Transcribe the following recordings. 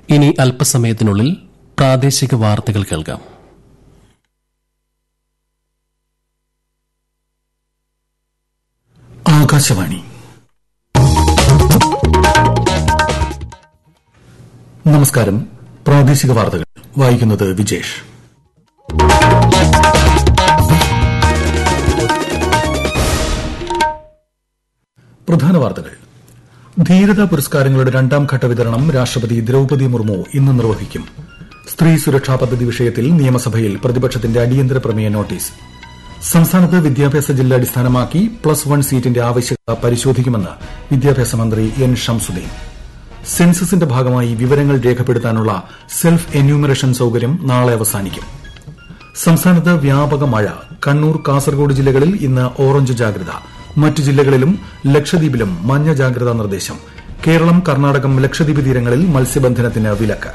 ഇനി അല്പസമയത്തിനുള്ളിൽ പ്രാദേശിക വാർത്തകൾ കേൾക്കാം ആകാശവാണി നമസ്കാരം പ്രാദേശിക വാർത്തകൾ വായിക്കുന്നത് വിജേഷ് പ്രധാന വാർത്തകൾ ധീരതാ പുരസ്കാരങ്ങളുടെ രണ്ടാം ഘട്ട വിതരണം രാഷ്ട്രപതി ദ്രൌപതി മുർമു ഇന്ന് നിർവഹിക്കും സ്ത്രീ സുരക്ഷാ പദ്ധതി വിഷയത്തിൽ നിയമസഭയിൽ പ്രതിപക്ഷത്തിന്റെ അടിയന്തര പ്രമേയ നോട്ടീസ് സംസ്ഥാനത്ത് വിദ്യാഭ്യാസ ജില്ല അടിസ്ഥാനമാക്കി പ്ലസ് വൺ സീറ്റിന്റെ ആവശ്യകത പരിശോധിക്കുമെന്ന് വിദ്യാഭ്യാസ മന്ത്രി എൻ ഷംസുദ്ദീൻ സെൻസസിന്റെ ഭാഗമായി വിവരങ്ങൾ രേഖപ്പെടുത്താനുള്ള സെൽഫ് എന്യൂമറേഷൻ സൌകര്യം നാളെ അവസാനിക്കും സംസ്ഥാനത്ത് വ്യാപക മഴ കണ്ണൂർ കാസർഗോഡ് ജില്ലകളിൽ ഇന്ന് ഓറഞ്ച് ജാഗ്രത മറ്റു ജില്ലകളിലും ലക്ഷദ്വീപിലും മഞ്ഞ ജാഗ്രതാ നിർദ്ദേശം കേരളം കർണാടകം ലക്ഷദ്വീപ് തീരങ്ങളിൽ മത്സ്യബന്ധനത്തിന് വിലക്ക്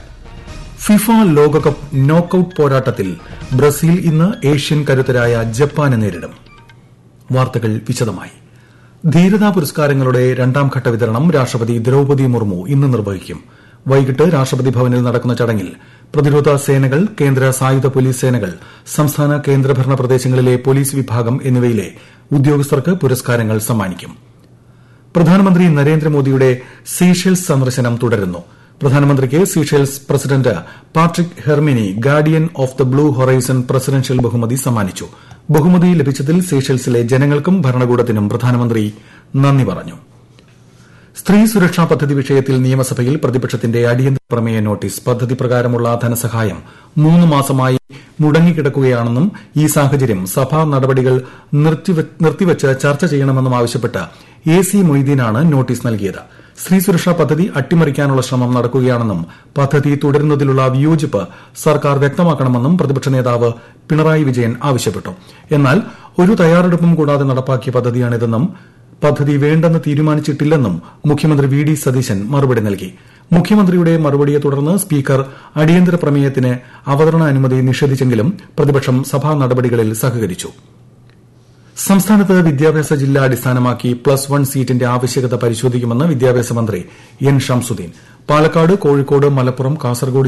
ഫിഫ ലോകകപ്പ് നോക്കൌട്ട് പോരാട്ടത്തിൽ ബ്രസീൽ ഇന്ന് ഏഷ്യൻ കരുത്തരായ ജപ്പാനെ നേരിടും വാർത്തകൾ വിശദമായി ധീരതാ പുരസ്കാരങ്ങളുടെ രണ്ടാം ഘട്ട വിതരണം രാഷ്ട്രപതി ദ്രൌപതി മുർമു ഇന്ന് നിർവഹിക്കും വൈകിട്ട് രാഷ്ട്രപതി ഭവനിൽ നടക്കുന്ന ചടങ്ങിൽ പ്രതിരോധ സേനകൾ കേന്ദ്ര സായുധ പോലീസ് സേനകൾ സംസ്ഥാന കേന്ദ്രഭരണ പ്രദേശങ്ങളിലെ പോലീസ് വിഭാഗം എന്നിവയിലെ ഉദ്യോഗസ്ഥർക്ക് പുരസ്കാരങ്ങൾ സമ്മാനിക്കും പ്രധാനമന്ത്രി നരേന്ദ്രമോദിയുടെ സീഷെൽസ് സന്ദർശനം തുടരുന്നു പ്രധാനമന്ത്രിക്ക് Seychelles president Patrick Herminie guardian of the blue horizon presidential ബഹുമതി സമ്മാനിച്ചു ബഹുമതി ലഭിച്ചതിൽ സീഷെൽസിലെ ജനങ്ങൾക്കും ഭരണകൂടത്തിനും പ്രധാനമന്ത്രി നന്ദി പറഞ്ഞു സ്ത്രീ സുരക്ഷാ പദ്ധതി വിഷയത്തിൽ നിയമസഭയിൽ പ്രതിപക്ഷത്തിന്റെ അടിയന്തര പ്രമേയ നോട്ടീസ് പദ്ധതി പ്രകാരമുള്ള ധനസഹായം മൂന്ന് മാസമായി മുടങ്ങിക്കിടക്കുകയാണെന്നും ഈ സാഹചര്യം സഭാ നടപടികൾ നിർത്തിവച്ച് ചർച്ച ചെയ്യണമെന്നും ആവശ്യപ്പെട്ട് എ സി മൊയ്തീനാണ് നോട്ടീസ് നൽകിയത് സ്ത്രീ സുരക്ഷാ പദ്ധതി അട്ടിമറിക്കാനുള്ള ശ്രമം നടക്കുകയാണെന്നും പദ്ധതി തുടരുന്നതിലുള്ള വിയോജിപ്പ് സർക്കാർ വ്യക്തമാക്കണമെന്നും പ്രതിപക്ഷ നേതാവ് പിണറായി വിജയൻ ആവശ്യപ്പെട്ടു എന്നാൽ ഒരു തയ്യാറെടുപ്പും കൂടാതെ നടപ്പാക്കിയ പദ്ധതിയാണിതെന്നും പദ്ധതി വേണ്ടെന്ന് തീരുമാനിച്ചിട്ടില്ലെന്നും മുഖ്യമന്ത്രി വി ഡി സതീശൻ മറുപടി നൽകി മുഖ്യമന്ത്രിയുടെ മറുപടിയെ തുടർന്ന് സ്പീക്കർ അടിയന്തര പ്രമേയത്തിന് അവതരണ അനുമതി നിഷേധിച്ചെങ്കിലും പ്രതിപക്ഷം സഭാ നടപടികളിൽ സഹകരിച്ചു സംസ്ഥാനത്ത് വിദ്യാഭ്യാസ ജില്ല അടിസ്ഥാനമാക്കി പ്ലസ് വൺ സീറ്റിന്റെ ആവശ്യകത പരിശോധിക്കുമെന്ന് വിദ്യാഭ്യാസ മന്ത്രി എൻ ഷംസുദ്ദീൻ പാലക്കാട് കോഴിക്കോട് മലപ്പുറം കാസർഗോഡ്